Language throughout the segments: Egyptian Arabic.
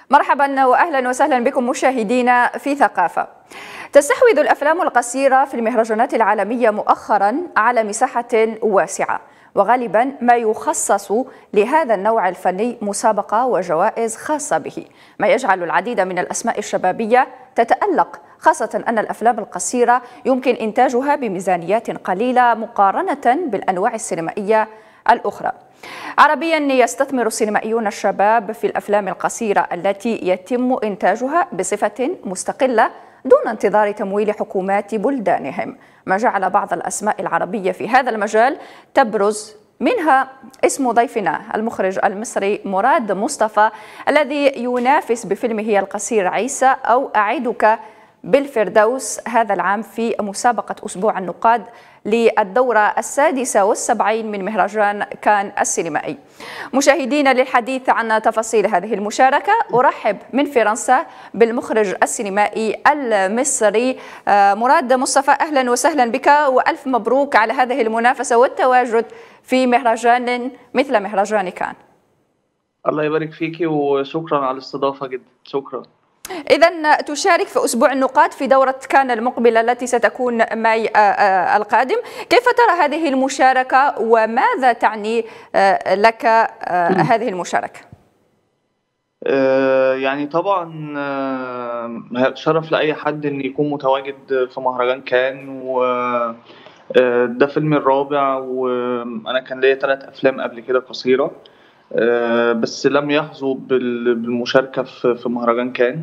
مرحبا واهلا وسهلا بكم مشاهدينا في ثقافه. تستحوذ الافلام القصيره في المهرجانات العالميه مؤخرا على مساحه واسعه وغالبا ما يخصص لهذا النوع الفني مسابقه وجوائز خاصه به، ما يجعل العديد من الاسماء الشبابيه تتالق خاصة أن الأفلام القصيرة يمكن إنتاجها بميزانيات قليلة مقارنة بالأنواع السينمائية الأخرى. عربيا يستثمر السينمائيون الشباب في الافلام القصيره التي يتم انتاجها بصفه مستقله دون انتظار تمويل حكومات بلدانهم ما جعل بعض الاسماء العربيه في هذا المجال تبرز منها اسم ضيفنا المخرج المصري مراد مصطفى الذي ينافس بفيلمه القصير عيسى او اعدك بالفردوس هذا العام في مسابقة أسبوع النقاد للدورة السادسة والسبعين من مهرجان كان السينمائي مشاهدينا للحديث عن تفاصيل هذه المشاركة أرحب من فرنسا بالمخرج السينمائي المصري مراد مصطفى أهلا وسهلا بك وألف مبروك على هذه المنافسة والتواجد في مهرجان مثل مهرجان كان الله يبارك فيكي وشكرا على الاستضافة جدا شكرا إذا تشارك في أسبوع النقاد في دورة كان المقبلة التي ستكون ماي القادم كيف ترى هذه المشاركة وماذا تعني لك هذه المشاركة؟ يعني طبعا شرف لأي حد إن يكون متواجد في مهرجان كان و ده فيلمي الرابع وأنا كان ليا ثلاث أفلام قبل كده قصيرة بس لم يحظوا بالمشاركة في مهرجان كان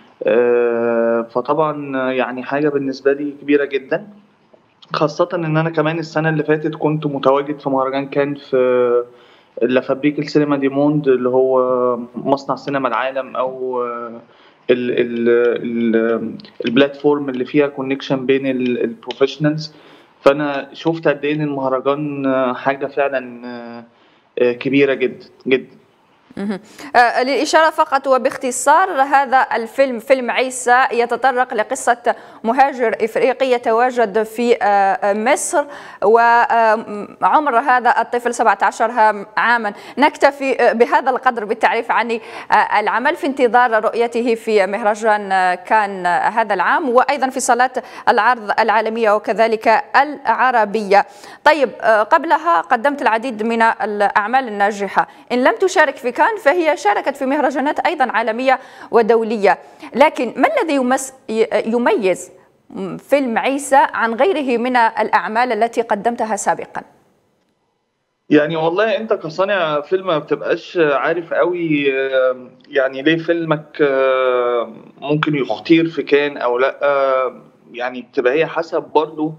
فطبعا يعني حاجة بالنسبة لي كبيرة جدا خاصة إن أنا كمان السنة اللي فاتت كنت متواجد في مهرجان كان في لافابريك السينما دي موند اللي هو مصنع سينما العالم أو ال ال ال البلاتفورم اللي فيها كونكشن بين البروفيشنالز فأنا شفت قد إيه إن المهرجان حاجة فعلا كبيرة جدا جدا للإشارة فقط وباختصار هذا الفيلم فيلم عيسى يتطرق لقصة مهاجر إفريقي يتواجد في مصر وعمر هذا الطفل 17 عاما نكتفي بهذا القدر بالتعريف عن العمل في انتظار رؤيته في مهرجان كان هذا العام وأيضا في صالات العرض العالمية وكذلك العربية طيب قبلها قدمت العديد من الأعمال الناجحة إن لم تشارك في كان فهي شاركت في مهرجانات أيضا عالمية ودولية لكن ما الذي يميز فيلم عيسى عن غيره من الأعمال التي قدمتها سابقا يعني والله انت كصانع فيلم ما بتبقاش عارف قوي يعني ليه فيلمك ممكن يختير في كان او لا يعني بتبقى هي حسب برضو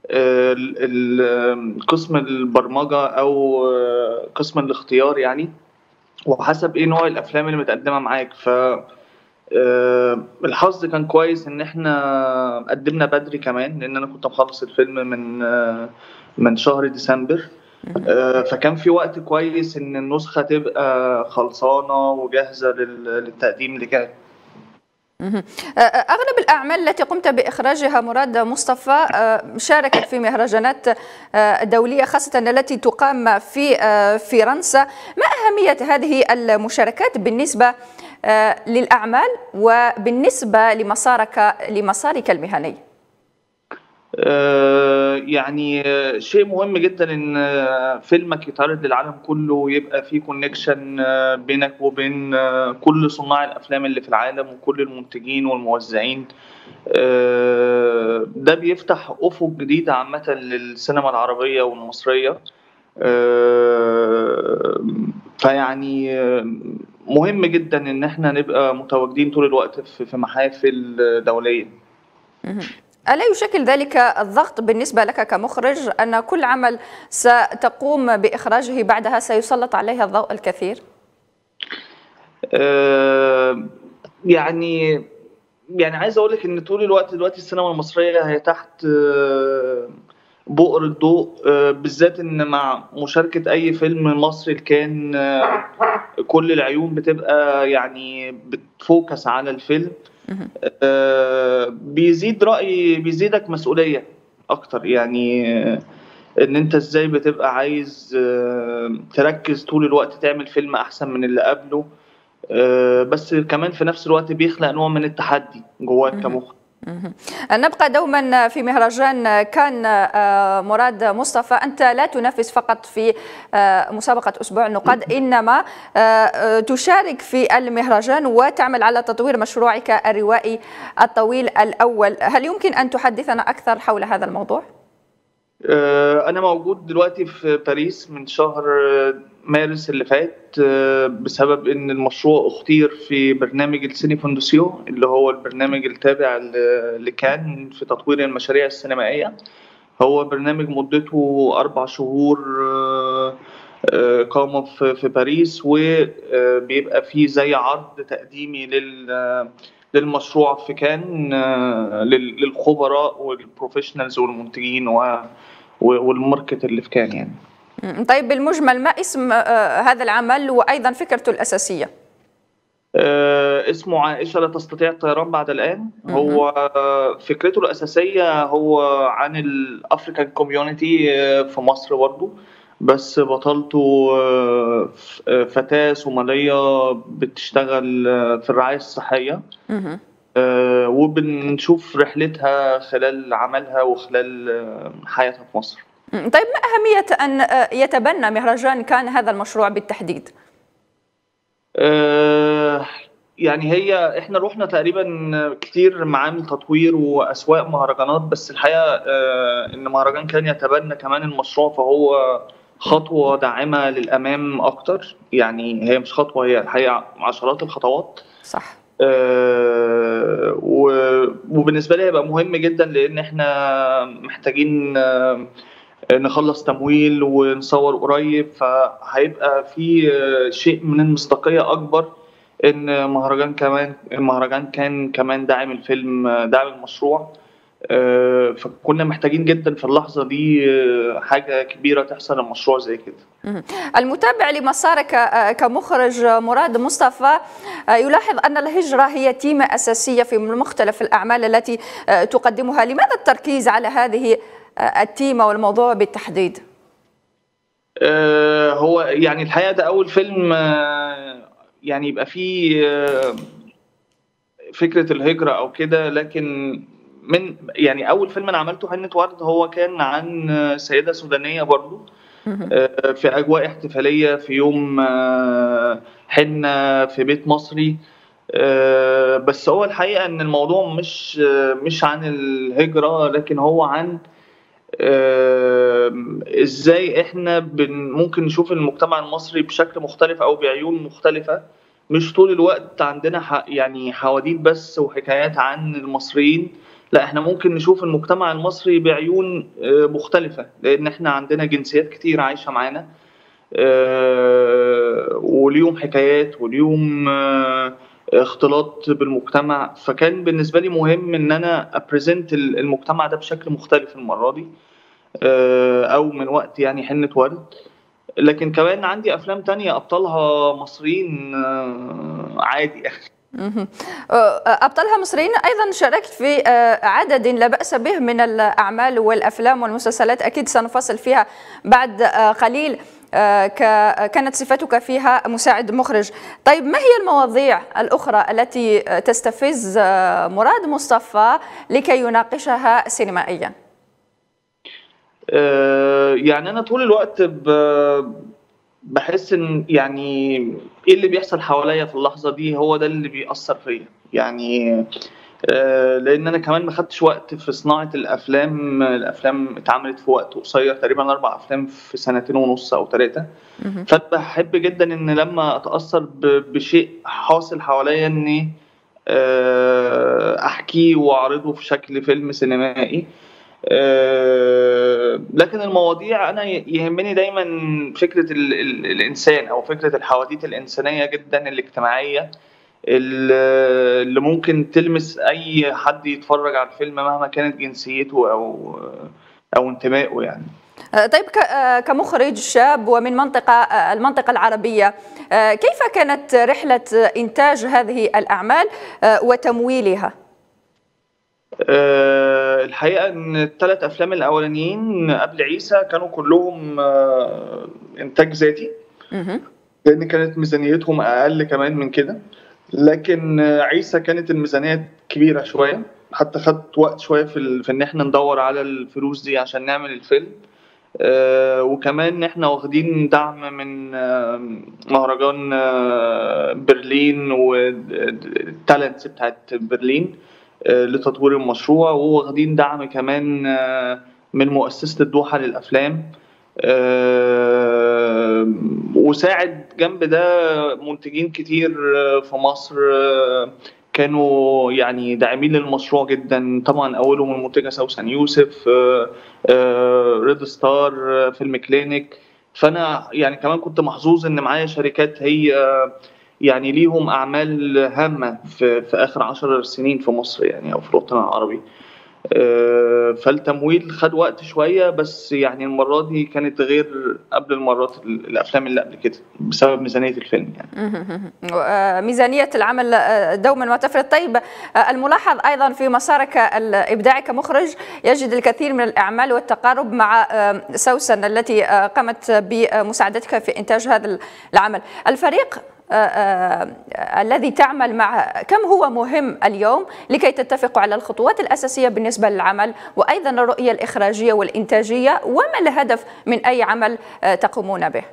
قسم البرمجة او قسم الاختيار يعني وحسب ايه نوع الافلام اللي متقدمه معاك ف الحظ كان كويس ان احنا قدمنا بدري كمان لان انا كنت مخلص الفيلم من من شهر ديسمبر فكان في وقت كويس ان النسخه تبقى خلصانه وجاهزه للتقديم لكان أغلب الأعمال التي قمت بإخراجها مراد مصطفى شاركت في مهرجانات دولية خاصة التي تقام في فرنسا ما أهمية هذه المشاركات بالنسبة للأعمال وبالنسبة لمسارك لمسارك المهني؟ يعني شيء مهم جدا ان فيلمك يتعرض للعالم كله ويبقى في كونكشن بينك وبين كل صناع الافلام اللي في العالم وكل المنتجين والموزعين ده بيفتح افق جديده عامه للسينما العربيه والمصريه فيعني مهم جدا ان احنا نبقى متواجدين طول الوقت في محافل دوليه ألا يشكل ذلك الضغط بالنسبة لك كمخرج أن كل عمل ستقوم بإخراجه بعدها سيسلط عليه الضوء الكثير؟ أه يعني يعني عايز اقول لك ان طول الوقت دلوقتي السينما المصريه هي تحت بؤر الضوء بالذات ان مع مشاركه اي فيلم مصري كان كل العيون بتبقى يعني بتفوكس على الفيلم آه بيزيد رأي بيزيدك مسؤولية أكتر يعني آه إن أنت إزاي بتبقى عايز آه تركز طول الوقت تعمل فيلم أحسن من اللي قبله بس كمان في نفس الوقت بيخلق نوع من التحدي جواك كمخرج نبقى دوما في مهرجان كان مراد مصطفى أنت لا تنافس فقط في مسابقة أسبوع النقاد إنما تشارك في المهرجان وتعمل على تطوير مشروعك الروائي الطويل الأول هل يمكن أن تحدثنا أكثر حول هذا الموضوع؟ أنا موجود دلوقتي في باريس من شهر مارس اللي فات بسبب ان المشروع اختير في برنامج السيني فوندوسيو اللي هو البرنامج التابع لكان في تطوير المشاريع السينمائيه هو برنامج مدته اربع شهور قامه في باريس وبيبقى فيه زي عرض تقديمي لل للمشروع في كان للخبراء والبروفيشنالز والمنتجين والماركت اللي في كان يعني طيب بالمجمل ما اسم هذا العمل وايضا فكرته الاساسيه؟ اسمه عائشه لا تستطيع الطيران بعد الان هو فكرته الاساسيه هو عن الافريكان كوميونتي في مصر برضه بس بطلته فتاه صوماليه بتشتغل في الرعايه الصحيه وبنشوف رحلتها خلال عملها وخلال حياتها في مصر طيب ما أهمية أن يتبنى مهرجان كان هذا المشروع بالتحديد؟ أه يعني هي احنا رحنا تقريبا كتير معامل تطوير واسواق مهرجانات بس الحقيقه أه ان مهرجان كان يتبنى كمان المشروع فهو خطوه داعمه للامام اكتر يعني هي مش خطوه هي الحقيقه عشرات الخطوات صح أه وبالنسبه لي هيبقى مهم جدا لان احنا محتاجين أه نخلص تمويل ونصور قريب فهيبقى في شيء من المصداقيه اكبر ان مهرجان كمان المهرجان كان كمان داعم الفيلم داعم المشروع فكنا محتاجين جدا في اللحظه دي حاجه كبيره تحصل لمشروع زي كده. المتابع لمسارك كمخرج مراد مصطفى يلاحظ ان الهجره هي تيمه اساسيه في مختلف الاعمال التي تقدمها، لماذا التركيز على هذه التيمة والموضوع بالتحديد؟ آه هو يعني الحقيقة ده أول فيلم آه يعني يبقى فيه آه فكرة الهجرة أو كده لكن من يعني أول فيلم أنا عملته حنة ورد هو كان عن سيدة سودانية برضو في أجواء احتفالية في يوم حنة في بيت مصري بس هو الحقيقة إن الموضوع مش مش عن الهجرة لكن هو عن ازاي احنا بن ممكن نشوف المجتمع المصري بشكل مختلف او بعيون مختلفه مش طول الوقت عندنا يعني حواديت بس وحكايات عن المصريين لا احنا ممكن نشوف المجتمع المصري بعيون مختلفه لان احنا عندنا جنسيات كتير عايشه معانا وليهم حكايات وليهم اختلاط بالمجتمع فكان بالنسبه لي مهم ان انا ابريزنت المجتمع ده بشكل مختلف المره دي او من وقت يعني حنه ورد لكن كمان عندي افلام تانية ابطالها مصريين عادي يعني ابطالها مصريين ايضا شاركت في عدد لا باس به من الاعمال والافلام والمسلسلات اكيد سنفصل فيها بعد قليل كانت صفتك فيها مساعد مخرج طيب ما هي المواضيع الأخرى التي تستفز مراد مصطفى لكي يناقشها سينمائيا يعني أنا طول الوقت بحس إن يعني إيه اللي بيحصل حواليا في اللحظة دي هو ده اللي بيأثر فيا يعني لان انا كمان ما خدتش وقت في صناعه الافلام الافلام اتعملت في وقت قصير تقريبا اربع افلام في سنتين ونص او ثلاثه فبحب جدا ان لما اتاثر بشيء حاصل حواليا اني احكيه واعرضه في شكل فيلم سينمائي لكن المواضيع انا يهمني دايما فكره ال ال الانسان او فكره الحواديت الانسانيه جدا الاجتماعيه اللي ممكن تلمس اي حد يتفرج على الفيلم مهما كانت جنسيته او او انتمائه يعني طيب كمخرج شاب ومن منطقة المنطقة العربية كيف كانت رحلة إنتاج هذه الأعمال وتمويلها؟ الحقيقة إن الثلاث أفلام الأولانيين قبل عيسى كانوا كلهم إنتاج ذاتي لان كانت ميزانيتهم اقل كمان من كده لكن عيسى كانت الميزانيه كبيره شويه حتى خدت وقت شويه في, في ان احنا ندور على الفلوس دي عشان نعمل الفيلم آه وكمان احنا واخدين دعم من آه مهرجان آه برلين والتالنتس بتاعت برلين لتطوير المشروع وواخدين دعم كمان من مؤسسة الدوحة للأفلام وساعد جنب ده منتجين كتير في مصر كانوا يعني داعمين للمشروع جدا طبعا اولهم المنتجه سوسن يوسف ريد ستار فيلم كلينيك فانا يعني كمان كنت محظوظ ان معايا شركات هي يعني ليهم اعمال هامه في, في اخر عشر سنين في مصر يعني او في الوطن العربي فالتمويل خد وقت شويه بس يعني المره دي كانت غير قبل المرات الافلام اللي قبل كده بسبب ميزانيه الفيلم يعني ميزانيه العمل دوما ما تفرض طيب الملاحظ ايضا في مسارك الابداعي كمخرج يجد الكثير من الاعمال والتقارب مع سوسن التي قامت بمساعدتك في انتاج هذا العمل الفريق آآ آآ الذي تعمل مع كم هو مهم اليوم لكي تتفقوا على الخطوات الأساسية بالنسبة للعمل وأيضا الرؤية الإخراجية والإنتاجية وما الهدف من أي عمل تقومون به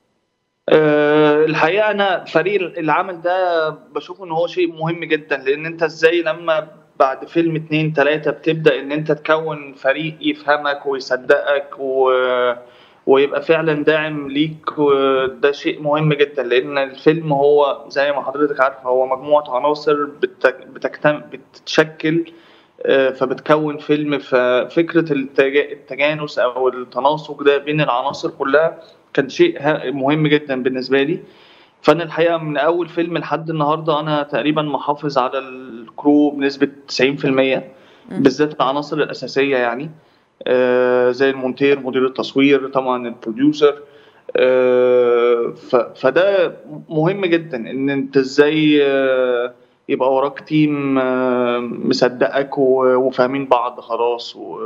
الحقيقة أنا فريق العمل ده بشوف إن هو شيء مهم جدا لأن أنت إزاي لما بعد فيلم اتنين تلاتة بتبدأ إن أنت تكون فريق يفهمك ويصدقك و ويبقى فعلا داعم ليك وده شيء مهم جدا لان الفيلم هو زي ما حضرتك عارفه هو مجموعه عناصر بتكتم بتتشكل فبتكون فيلم ففكره التجانس او التناسق ده بين العناصر كلها كان شيء مهم جدا بالنسبه لي فانا الحقيقه من اول فيلم لحد النهارده انا تقريبا محافظ على الكرو بنسبه 90% بالذات العناصر الاساسيه يعني آه زي المونتير مدير التصوير طبعا البروديوسر آه فده مهم جدا ان انت ازاي آه يبقى وراك تيم مصدقك وفاهمين بعض خلاص و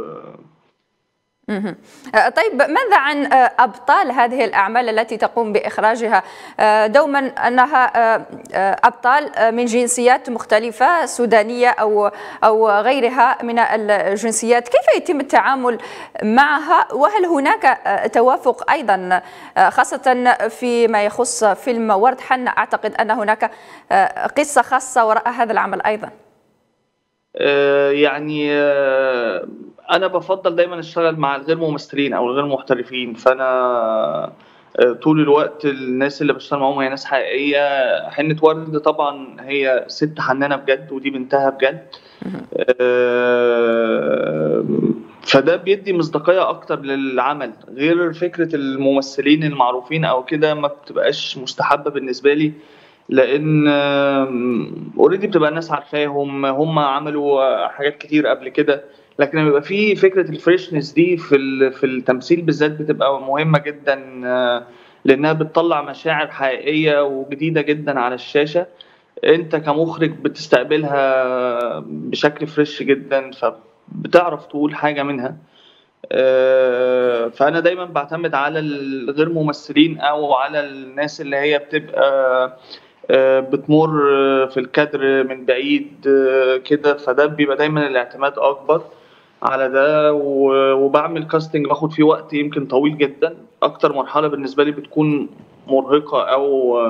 طيب ماذا عن ابطال هذه الاعمال التي تقوم باخراجها دوما انها ابطال من جنسيات مختلفه سودانيه او او غيرها من الجنسيات كيف يتم التعامل معها وهل هناك توافق ايضا خاصه فيما يخص فيلم ورد حنة اعتقد ان هناك قصه خاصه وراء هذا العمل ايضا يعني انا بفضل دايما اشتغل مع الغير ممثلين او الغير محترفين فانا طول الوقت الناس اللي بشتغل معاهم هي ناس حقيقيه حنة ورد طبعا هي ست حنانه بجد ودي بنتها بجد فده بيدي مصداقيه اكتر للعمل غير فكره الممثلين المعروفين او كده ما بتبقاش مستحبه بالنسبه لي لان اوريدي بتبقى الناس عارفاهم هم عملوا حاجات كتير قبل كده لكن لما يبقى في فكره الفريشنس دي في في التمثيل بالذات بتبقى مهمه جدا لانها بتطلع مشاعر حقيقيه وجديده جدا على الشاشه انت كمخرج بتستقبلها بشكل فريش جدا فبتعرف تقول حاجه منها فانا دايما بعتمد على الغير ممثلين او على الناس اللي هي بتبقى بتمر في الكادر من بعيد كده فده بيبقى دايما الاعتماد اكبر على ده وبعمل كاستنج باخد فيه وقت يمكن طويل جدا اكتر مرحله بالنسبه لي بتكون مرهقه او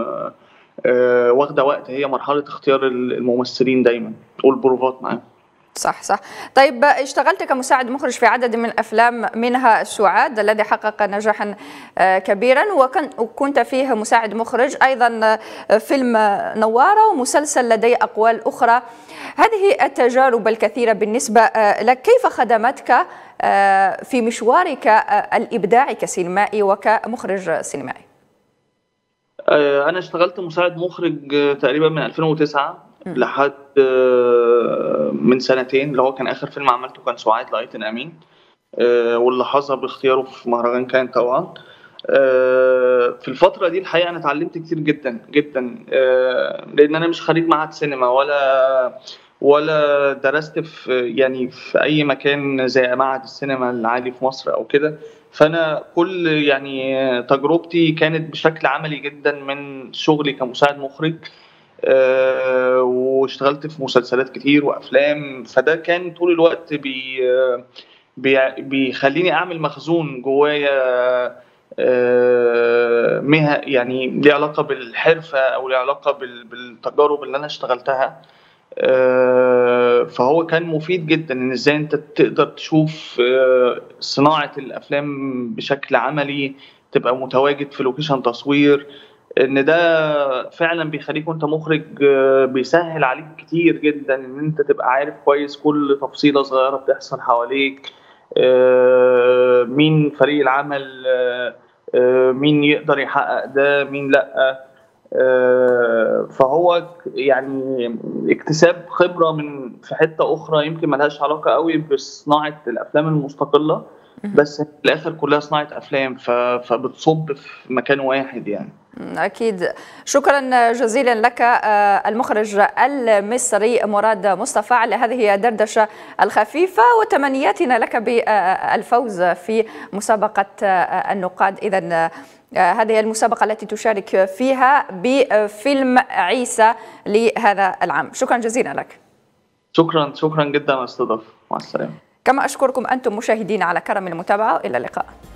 واخده وقت هي مرحله اختيار الممثلين دايما والبروفات معاهم صح صح طيب اشتغلت كمساعد مخرج في عدد من الافلام منها السعاد الذي حقق نجاحا كبيرا وكنت فيه مساعد مخرج ايضا فيلم نواره ومسلسل لدي اقوال اخرى هذه التجارب الكثيره بالنسبه لك كيف خدمتك في مشوارك الابداعي كسينمائي وكمخرج سينمائي انا اشتغلت مساعد مخرج تقريبا من 2009 لحد من سنتين اللي هو كان اخر فيلم عملته كان سعاد لايتن امين واللي حظى باختياره في مهرجان كان طبعا في الفتره دي الحقيقه انا اتعلمت كتير جدا جدا لان انا مش خريج معهد سينما ولا ولا درست في يعني في اي مكان زي معهد السينما العالي في مصر او كده فانا كل يعني تجربتي كانت بشكل عملي جدا من شغلي كمساعد مخرج أه واشتغلت في مسلسلات كتير وافلام فده كان طول الوقت بي بي بيخليني اعمل مخزون جوايا أه مه يعني ليه علاقه بالحرفه او ليه علاقه بالتجارب اللي انا اشتغلتها أه فهو كان مفيد جدا ان ازاي انت تقدر تشوف أه صناعه الافلام بشكل عملي تبقى متواجد في لوكيشن تصوير ان ده فعلا بيخليك وانت مخرج بيسهل عليك كتير جدا ان انت تبقى عارف كويس كل تفصيله صغيره بتحصل حواليك مين فريق العمل مين يقدر يحقق ده مين لا فهو يعني اكتساب خبره من في حته اخرى يمكن ملهاش علاقه قوي بصناعه الافلام المستقله بس في الاخر كلها صناعه افلام فبتصب في مكان واحد يعني أكيد شكرا جزيلا لك المخرج المصري مراد مصطفى على هذه الدردشة الخفيفة وتمنياتنا لك بالفوز في مسابقة النقاد إذا هذه المسابقة التي تشارك فيها بفيلم عيسى لهذا العام شكرا جزيلا لك شكرا شكرا جدا على الاستضافة مع السلامة كما أشكركم أنتم مشاهدين على كرم المتابعة إلى اللقاء